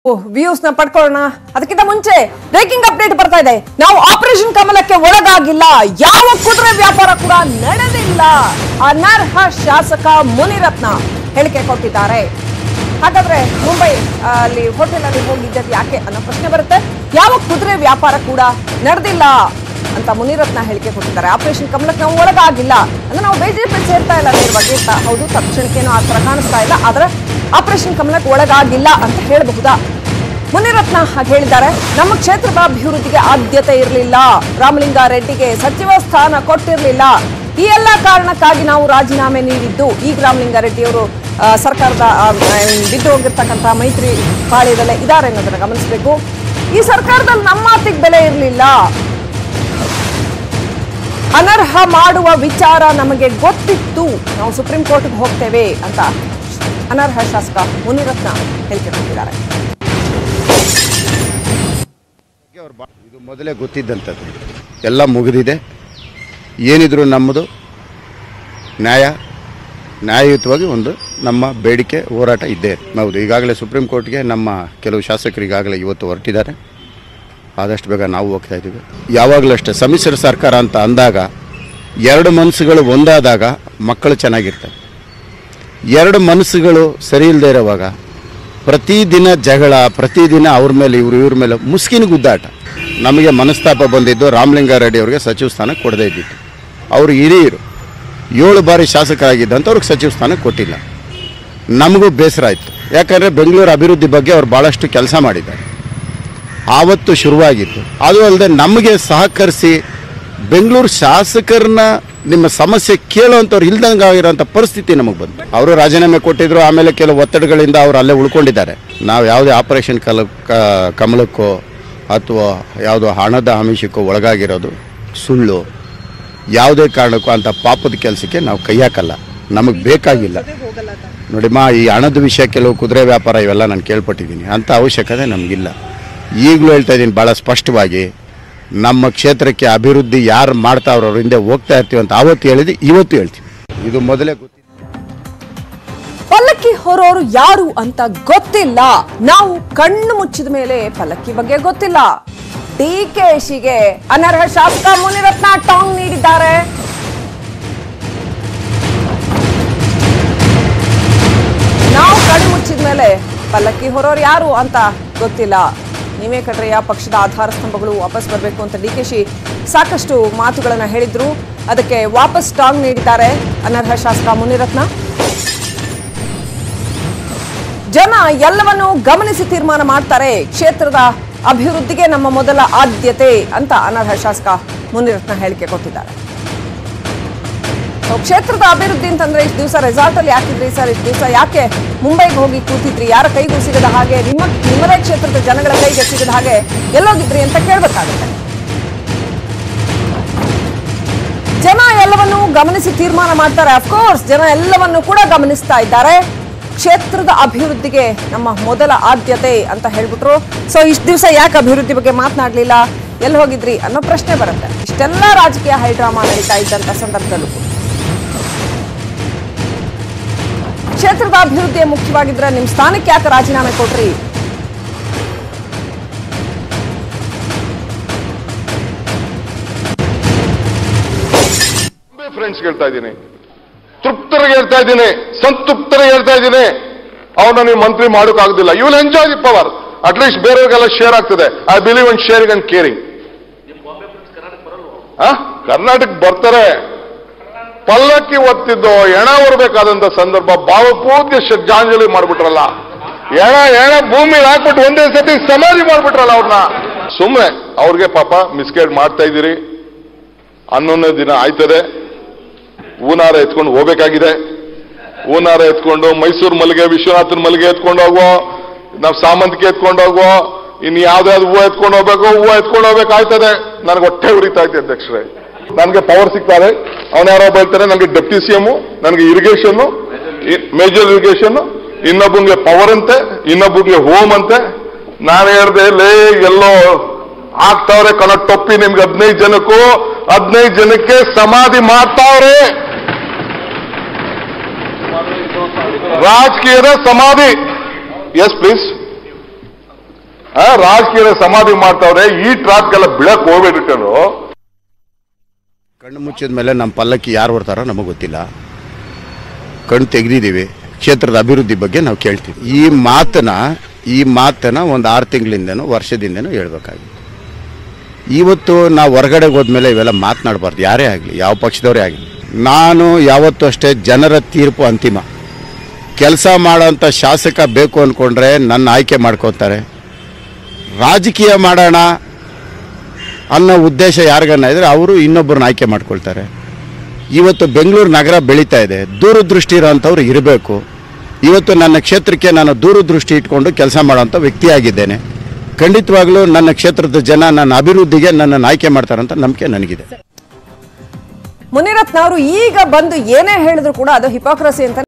Views ನ ಪಡ್ಕೊಳ್ಳೋಣ ಅದಕ್ಕಿಂತ ಮುಂಚೆ ಬ್ರೇಕಿಂಗ್ ಅಪ್ಡೇಟ್ ಬರ್ತಾ ಇದೆ ನಾವು ಆಪರೇಷನ್ ಕಮಲಕ್ಕೆ ಒಳಗಾಗಿಲ್ಲ ಯಾವ ಕುದುರೆ ವ್ಯಾಪಾರ ಕೂಡ ನಡೆದಿಲ್ಲ ಅನರ್ಹ ಶಾಸಕ ಮುನಿರತ್ನ ಹೇಳಿಕೆ ಕೊಟ್ಟಿದ್ದಾರೆ ಹಾಗಾದ್ರೆ ಮುಂಬೈ ಆ, ಅಲ್ಲಿ ಹೋಟೆಲ್ ಅಲ್ಲಿ ಹೋಗಿದ್ದದ್ದು ಯಾಕೆ ಅನ್ನೋ ಪ್ರಶ್ನೆ ಬರುತ್ತೆ ಯಾವ ಕುದುರೆ ವ್ಯಾಪಾರ ಕೂಡ ನಡೆದಿಲ್ಲ ಅಂತ ಮುನಿರತ್ನ ಹೇಳಿಕೆ ಕೊಟ್ಟಿದ್ದಾರೆ ಆಪರೇಷನ್ ಕಮಲಕ್ಕೆ ನಾವು ಒಳಗಾಗಿಲ್ಲ ಅಂದ್ರೆ ನಾವು ಬಿಜೆಪಿ ಸೇರ್ತಾ ಇಲ್ಲ ನೇರವಾಗಿ ಅಂತ ಹೌದು ತಕ್ಷಣಕ್ಕೇನು ಆ ಥರ ಕಾಣಿಸ್ತಾ ಇಲ್ಲ ಆದ್ರೆ ಆಪರೇಷನ್ ಕಮಲಕ್ಕೆ ಒಳಗಾಗಿಲ್ಲ ಅಂತ ಹೇಳಬಹುದಾ ಮುನಿರತ್ನ ಹಾಗೆ ಹೇಳಿದ್ದಾರೆ ನಮ್ಮ ಕ್ಷೇತ್ರದ ಅಭಿವೃದ್ಧಿಗೆ ಆದ್ಯತೆ ಇರಲಿಲ್ಲ ರಾಮಲಿಂಗಾರೆಡ್ಡಿಗೆ ಸಚಿವ ಸ್ಥಾನ ಕೊಟ್ಟಿರಲಿಲ್ಲ ಈ ಎಲ್ಲ ಕಾರಣಕ್ಕಾಗಿ ನಾವು ರಾಜೀನಾಮೆ ನೀಡಿದ್ದು ಈಗ ರಾಮಲಿಂಗಾರೆಡ್ಡಿಯವರು ಆ, ಸರ್ಕಾರದ ಆ, ಬಿದ್ದು ಹೋಗಿರ್ತಕ್ಕಂಥ ಮೈತ್ರಿ ಪಾಳ್ಯದಲ್ಲೇ ಇದ್ದಾರೆ ಅನ್ನೋದನ್ನ ಗಮನಿಸಬೇಕು ಈ ಸರ್ಕಾರದಲ್ಲಿ ನಮ್ಮ ಮಾತಿಗೆ ಬೆಲೆ ಇರಲಿಲ್ಲ ಅನರ್ಹ ಮಾಡುವ ವಿಚಾರ ನಮಗೆ ಗೊತ್ತಿತ್ತು ನಾವು ಸುಪ್ರೀಂ ಕೋರ್ಟ್ಗೆ ಹೋಗ್ತೇವೆ ಅಂತ ಅನರ್ಹ ಶಾಸಕ ಮುನಿರತ್ನ ಹೇಳಿಕೆ ಕೊಟ್ಟಿದ್ದಾರೆ ಅವ್ರು ಬಾ- ಇದು ಮೊದಲೇ ಗೊತ್ತಿದ್ದಂಥದ್ದು ಎಲ್ಲ ಮುಗಿದಿದೆ ಏನಿದ್ರು ನಮ್ಮದು ನ್ಯಾಯ ನ್ಯಾಯಯುತವಾಗಿ ಒಂದು ನಮ್ಮ ಬೇಡಿಕೆ ಹೋರಾಟ ಇದ್ದೇ ಇದೆ. ಹೌದು ಈಗಾಗಲೇ ಸುಪ್ರೀಂ ಕೋರ್ಟ್ಗೆ ನಮ್ಮ ಕೆಲವು ಶಾಸಕರು ಈಗಾಗಲೇ ಇವತ್ತು ಹೊರಟಿದ್ದಾರೆ ಆದಷ್ಟು ಬೇಗ ನಾವು ಹೋಗ್ತಾ ಇದ್ದೀವಿ ಯಾವಾಗಲೂ ಅಷ್ಟೇ ಸಮ್ಮಿಶ್ರ ಸರ್ಕಾರ ಅಂತ ಅಂದಾಗ ಎರಡು ಮನಸ್ಸುಗಳು ಒಂದಾದಾಗ ಮಕ್ಕಳು ಚೆನ್ನಾಗಿರ್ತವೆ ಎರಡು ಮನಸ್ಸುಗಳು ಸರಿ ಇಲ್ಲದೆ ಇರೋವಾಗ ಪ್ರತಿದಿನ ಜಗಳ ಪ್ರತಿದಿನ ಅವ್ರ ಮೇಲೆ ಇವ್ರು ಇವ್ರ ಮೇಲೆ ಮುಸ್ಕಿನ ಗುದ್ದಾಟ ನಮಗೆ ಮನಸ್ತಾಪ ಬಂದಿದ್ದು ರಾಮಲಿಂಗಾರೆಡ್ಡಿ ಅವರಿಗೆ ಸಚಿವ ಸ್ಥಾನ ಕೊಡದೇ ಇದ್ದಿತ್ತು ಅವರು ಹಿರಿಯರು ಏಳು ಬಾರಿ ಶಾಸಕರಾಗಿದ್ದಂಥವ್ರಿಗೆ ಸಚಿವ ಸ್ಥಾನ ಕೊಟ್ಟಿಲ್ಲ ನಮಗೂ ಬೇಸರ ಆಯಿತು ಯಾಕಂದರೆ ಬೆಂಗಳೂರು ಅಭಿವೃದ್ಧಿ ಬಗ್ಗೆ ಅವ್ರು ಭಾಳಷ್ಟು ಕೆಲಸ ಮಾಡಿದ್ದಾರೆ ಆವತ್ತು ಶುರುವಾಗಿತ್ತು ಅದು ಅಲ್ಲದೆ ನಮಗೆ ಸಹಕರಿಸಿ ಬೆಂಗಳೂರು ಶಾಸಕರನ್ನ ನಿಮ್ಮ ಸಮಸ್ಯೆ ಕೇಳುವಂಥವ್ರು ಇಲ್ದಂಗೆ ಆಗಿರೋಂಥ ಪರಿಸ್ಥಿತಿ ನಮಗೆ ಬಂತು ಅವರು ರಾಜೀನಾಮೆ ಕೊಟ್ಟಿದ್ರು ಆಮೇಲೆ ಕೆಲವು ಒತ್ತಡಗಳಿಂದ ಅವರು ಅಲ್ಲೇ ಉಳ್ಕೊಂಡಿದ್ದಾರೆ ನಾವು ಯಾವುದೇ ಆಪರೇಷನ್ ಕಲ ಕ- ಕಮಲಕ್ಕೋ ಅಥವಾ ಯಾವುದೋ ಹಣದ ಆಮಿಷಕ್ಕೋ ಒಳಗಾಗಿರೋದು ಸುಳ್ಳು ಯಾವುದೇ ಕಾರಣಕ್ಕೂ ಅಂಥ ಪಾಪದ ಕೆಲಸಕ್ಕೆ ನಾವು ಕೈ ಹಾಕಲ್ಲ ನಮಗೆ ಬೇಕಾಗಿಲ್ಲ ನೋಡಿಮ್ಮ ಈ ಹಣದ ವಿಷಯ ಕೆಲವು ಕುದುರೆ ವ್ಯಾಪಾರ ಇವೆಲ್ಲ ನಾನು ಕೇಳ್ಪಟ್ಟಿದ್ದೀನಿ ಅಂಥ ಅವಶ್ಯಕತೆ ನಮಗಿಲ್ಲ ಈಗಲೂ ಹೇಳ್ತಾ ಇದ್ದೀನಿ ಭಾಳ ಸ್ಪಷ್ಟವಾಗಿ ನಮ್ಮ ಕ್ಷೇತ್ರಕ್ಕೆ ಅಭಿವೃದ್ಧಿ ಯಾರು ಮಾಡ್ತಾವ್ರ ಅವ್ರ ಹಿಂದೆ ಹೋಗ್ತಾ ಇರ್ತೀವಿ ಅಂತ ಆವತ್ತು ಹೇಳಿದ್ವಿ ಇವತ್ತು ಹೇಳ್ತೀವಿ ಇದು ಮೊದಲೇ ಗೊತ್ತಿತ್ತು ಪಲ್ಲಕ್ಕಿ ಹೊರೋರು ಯಾರು ಅಂತ ಗೊತ್ತಿಲ್ಲ ನಾವು ಕಣ್ಣು ಮುಚ್ಚಿದ ಮೇಲೆ ಪಲ್ಲಕ್ಕಿ ಬಗ್ಗೆ ಗೊತ್ತಿಲ್ಲ ಡಿಕೆಶಿಗೆ ಅನರ್ಹ ಶಾಸಕ ಮುನಿರತ್ನ ಟಾಂಗ್ ನೀಡಿದ್ದಾರೆ ನಾವು ಕಣ್ಣು ಮುಚ್ಚಿದ ಮೇಲೆ ಪಲ್ಲಕ್ಕಿ ಹೊರೋರು ಯಾರು ಅಂತ ಗೊತ್ತಿಲ್ಲ ನೀವೇ ಕಡ್ರೆಯ ಪಕ್ಷದ ಆಧಾರ ಸ್ತಂಭಗಳು ವಾಪಸ್ ಬರಬೇಕು ಅಂತ ಡಿಕೆಶಿ ಸಾಕಷ್ಟು ಮಾತುಗಳನ್ನ ಹೇಳಿದ್ರು ಅದಕ್ಕೆ ವಾಪಸ್ ಟಾಂಗ್ ನೀಡಿದ್ದಾರೆ ಅನರ್ಹ ಶಾಸಕ ಮುನಿರತ್ನ ಜನ ಎಲ್ಲವನ್ನು ಗಮನಿಸಿ ತೀರ್ಮಾನ ಮಾಡ್ತಾರೆ ಕ್ಷೇತ್ರದ ಅಭಿವೃದ್ಧಿಗೆ ನಮ್ಮ ಮೊದಲ ಆದ್ಯತೆ ಅಂತ ಅನರ್ಹ ಶಾಸಕ ಮುನಿರತ್ನ ಹೇಳಿಕೆ ಕೊಟ್ಟಿದ್ದಾರೆ ಸೊ, ಕ್ಷೇತ್ರದ ಅಭಿವೃದ್ಧಿ ಅಂತಂದ್ರೆ ಇಷ್ಟು ದಿವಸ ರೆಸಾರ್ಟ್ ಅಲ್ಲಿ ಯಾಕಿದ್ರಿ ಸರ್ ಇಷ್ಟು ದಿವಸ ಯಾಕೆ ಮುಂಬೈಗೆ ಹೋಗಿ ಕೂತಿದ್ರಿ ಯಾರ ಕೈಗೂ ಸಿಗದ ಹಾಗೆ ನಿಮ್ಮ ನಿಮ್ಮದೇ ಕ್ಷೇತ್ರದ ಜನಗಳ ಕೈಗೆ ಸಿಗದ ಹಾಗೆ ಎಲ್ಲೋಗಿದ್ರಿ ಅಂತ ಕೇಳ್ಬೇಕಾಗುತ್ತೆ ಜನ ಎಲ್ಲವನ್ನು ಗಮನಿಸಿ ತೀರ್ಮಾನ ಮಾಡ್ತಾರೆ ಅಫ್ಕೋರ್ಸ್ ಜನ ಎಲ್ಲವನ್ನು ಕೂಡ ಗಮನಿಸ್ತಾ ಇದ್ದಾರೆ ಕ್ಷೇತ್ರದ ಅಭಿವೃದ್ಧಿಗೆ ನಮ್ಮ ಮೊದಲ ಆದ್ಯತೆ ಅಂತ ಹೇಳ್ಬಿಟ್ರು ಸೊ ಇಷ್ಟು ದಿವಸ ಯಾಕೆ ಅಭಿವೃದ್ಧಿ ಬಗ್ಗೆ ಮಾತನಾಡ್ಲಿಲ್ಲ ಎಲ್ಲಿ ಹೋಗಿದ್ರಿ ಅನ್ನೋ ಪ್ರಶ್ನೆ ಬರುತ್ತೆ ಇಷ್ಟೆಲ್ಲ ರಾಜಕೀಯ ಹೈಡ್ರಾಮಾ ನಡೀತಾ ಇದ್ದಂತ ಸಂದರ್ಭದಲ್ಲೂ ಕ್ಷೇತ್ರದ ಅಭಿವೃದ್ಧಿಯೇ ಮುಖ್ಯವಾಗಿದ್ರೆ ನಿಮ್ ಸ್ಥಾನಕ್ಕೆ ಯಾಕೆ ರಾಜೀನಾಮೆ ಕೊಟ್ರಿ ಫ್ರೆಂಡ್ಸ್ ಹೇಳ್ತಾ ಇದ್ದೀನಿ ತೃಪ್ತರಿಗೆ ಹೇಳ್ತಾ ಇದ್ದೀನಿ ಸಂತೃಪ್ತರಿಗೆ ಹೇಳ್ತಾ ಇದ್ದೀನಿ ಅವ್ರನ್ನ ನೀವು ಮಂತ್ರಿ ಮಾಡೋಕ್ಕಾಗೋದಿಲ್ಲ you will enjoy the power at least ಬೇರೆಯವ್ರಿಗೆಲ್ಲ ಶೇರ್ ಆಗ್ತದೆ I believe in sharing and caring Karnataka ಬರ್ತಾರೆ ಪಲ್ಲಕ್ಕಿ ಒತ್ತಿದ್ದು ಎಣ ಹೊರಬೇಕಾದಂತ ಸಂದರ್ಭ ಭಾವಪೂರ್ತಿ ಶ್ರದ್ಧಾಂಜಲಿ ಮಾಡ್ಬಿಟ್ರಲ್ಲ ಎಣ ಎಣ ಭೂಮಿ ಹಾಕ್ಬಿಟ್ಟು ಒಂದೇ ಸತಿ ಸಮಾಧಿ ಮಾಡ್ಬಿಟ್ರಲ್ಲ ಅವ್ರನ್ನ ಸುಮ್ಮನೆ ಅವ್ರಿಗೆ ಪಾಪ ಮಿಸ್ಗೈಡ್ ಮಾಡ್ತಾ ಇದ್ದೀರಿ ಹನ್ನೊಂದನೇ ದಿನ ಆಯ್ತದೆ ಹೂನಾರ ಎತ್ಕೊಂಡು ಹೋಗ್ಬೇಕಾಗಿದೆ ಹೂನಾರ ಎತ್ಕೊಂಡು ಮೈಸೂರು ಮಲ್ಲಿಗೆ ವಿಶ್ವನಾಥನ್ ಮಲ್ಲಿಗೆ ಎತ್ಕೊಂಡು ಹೋಗೋ ನಾವು ಸಾಮಂತಿಗೆ ಎತ್ಕೊಂಡು ಹೋಗೋ ಇನ್ನು ಯಾವ್ದಾವ್ದು ಹೂವು ಎತ್ಕೊಂಡು ಹೋಗ್ಬೇಕು ಹೂವು ಎತ್ಕೊಂಡು ಹೋಗ್ಬೇಕಾಯ್ತದೆ ನನಗೆ ಹೊಟ್ಟೆ ಉರಿತಾ ಇದೆ ಅಧ್ಯಕ್ಷರೇ ನನಗೆ ಪವರ್ ಸಿಗ್ತಾರೆ ಅವನ ಯಾರೋ ಬೈತಾರೆ ನನಗೆ ಡೆಪ್ಟಿ ಸಿ ಎಮ್ ನನಗೆ ಇರಿಗೇಷನ್ ಮೇಜರ್ ಇರಿಗೇಷನ್ ಇನ್ನೊಬ್ಬಂಗೆ ಪವರ್ ಅಂತೆ ಇನ್ನೊಬ್ಬಂಗೆ ಹೋಮ್ ಅಂತೆ ನಾನು ಹೇಳ್ದೆ ಲೇ ಎಲ್ಲೋ ಆಗ್ತಾವ್ರೆ ಕಣ ಟೊಪ್ಪಿ ನಿಮ್ಗೆ ಹದಿನೈದು ಜನಕ್ಕೂ ಹದಿನೈದು ಜನಕ್ಕೆ ಸಮಾಧಿ ಮಾಡ್ತಾವ್ರೆ ರಾಜಕೀಯದ ಸಮಾಧಿ ಎಸ್ ಪ್ಲೀಸ್ ಆ, ರಾಜಕೀಯ ಸಮಾಧಿ ಮಾಡ್ತಾವ್ರೆ ಈ ಟ್ರಾಪ್ಗೆಲ್ಲ ಬಿಡಕ್ ಹೋಗ್ಬೇಡಿಟ್ಟರು ಕಣ್ಣು ಮುಚ್ಚಿದ ಮೇಲೆ ನಮ್ಮ ಪಲ್ಲಕ್ಕಿ ಯಾರು ಬರ್ತಾರೋ ನಮಗೆ ಗೊತ್ತಿಲ್ಲ ಕಣ್ಣು ತೆಗೆದಿದ್ದೀವಿ ಕ್ಷೇತ್ರದ ಅಭಿವೃದ್ಧಿ ಬಗ್ಗೆ ನಾವು ಕೇಳ್ತೀವಿ ಈ ಮಾತನ್ನ ಈ ಮಾತನ್ನ ಒಂದು ಆರು ತಿಂಗಳಿಂದನೂ ವರ್ಷದಿಂದನೂ ಹೇಳ್ಬೇಕಾಗಿತ್ತು ಇವತ್ತು ನಾವು ಹೊರಗಡೆಗೆ ಹೋದ್ಮೇಲೆ ಇವೆಲ್ಲ ಮಾತನಾಡಬಾರ್ದು ಯಾರೇ ಆಗಲಿ ಯಾವ ಪಕ್ಷದವರೇ ಆಗಲಿ ನಾನು ಯಾವತ್ತೂ ಅಷ್ಟೇ ಜನರ ತೀರ್ಪು ಅಂತಿಮ ಕೆಲಸ ಮಾಡೋಂಥ ಶಾಸಕ ಬೇಕು ಅಂದ್ಕೊಂಡ್ರೆ ನನ್ನ ಆಯ್ಕೆ ಮಾಡ್ಕೊತಾರೆ ರಾಜಕೀಯ ಮಾಡೋಣ ಅನ್ನೋ ಉದ್ದೇಶ ಯಾರಿಗನ್ನ ಇದ್ರೆ ಅವರು ಇನ್ನೊಬ್ಬರನ್ನ ಆಯ್ಕೆ ಮಾಡ್ಕೊಳ್ತಾರೆ ಇವತ್ತು ಬೆಂಗಳೂರು ನಗರ ಬೆಳೀತಾ ಇದೆ ದೂರದೃಷ್ಟಿ ಇರೋಂಥವ್ರು ಇರಬೇಕು ಇವತ್ತು ನನ್ನ ಕ್ಷೇತ್ರಕ್ಕೆ ನಾನು ದೂರದೃಷ್ಟಿ ಇಟ್ಕೊಂಡು ಕೆಲಸ ಮಾಡೋಂಥ ವ್ಯಕ್ತಿಯಾಗಿದ್ದೇನೆ ಖಂಡಿತವಾಗ್ಲೂ ನನ್ನ ಕ್ಷೇತ್ರದ ಜನ ನನ್ನ ಅಭಿವೃದ್ಧಿಗೆ ನನ್ನನ್ನು ಆಯ್ಕೆ ಮಾಡ್ತಾರಂತ ನಂಬಿಕೆ ನನಗಿದೆ ಮುನಿರತ್ನ ಅವರು ಈಗ ಬಂದು ಏನೇ ಹೇಳಿದ್ರು ಕೂಡ ಅದು ಹಿಪೋಕ್ರಸಿ ಅಂತ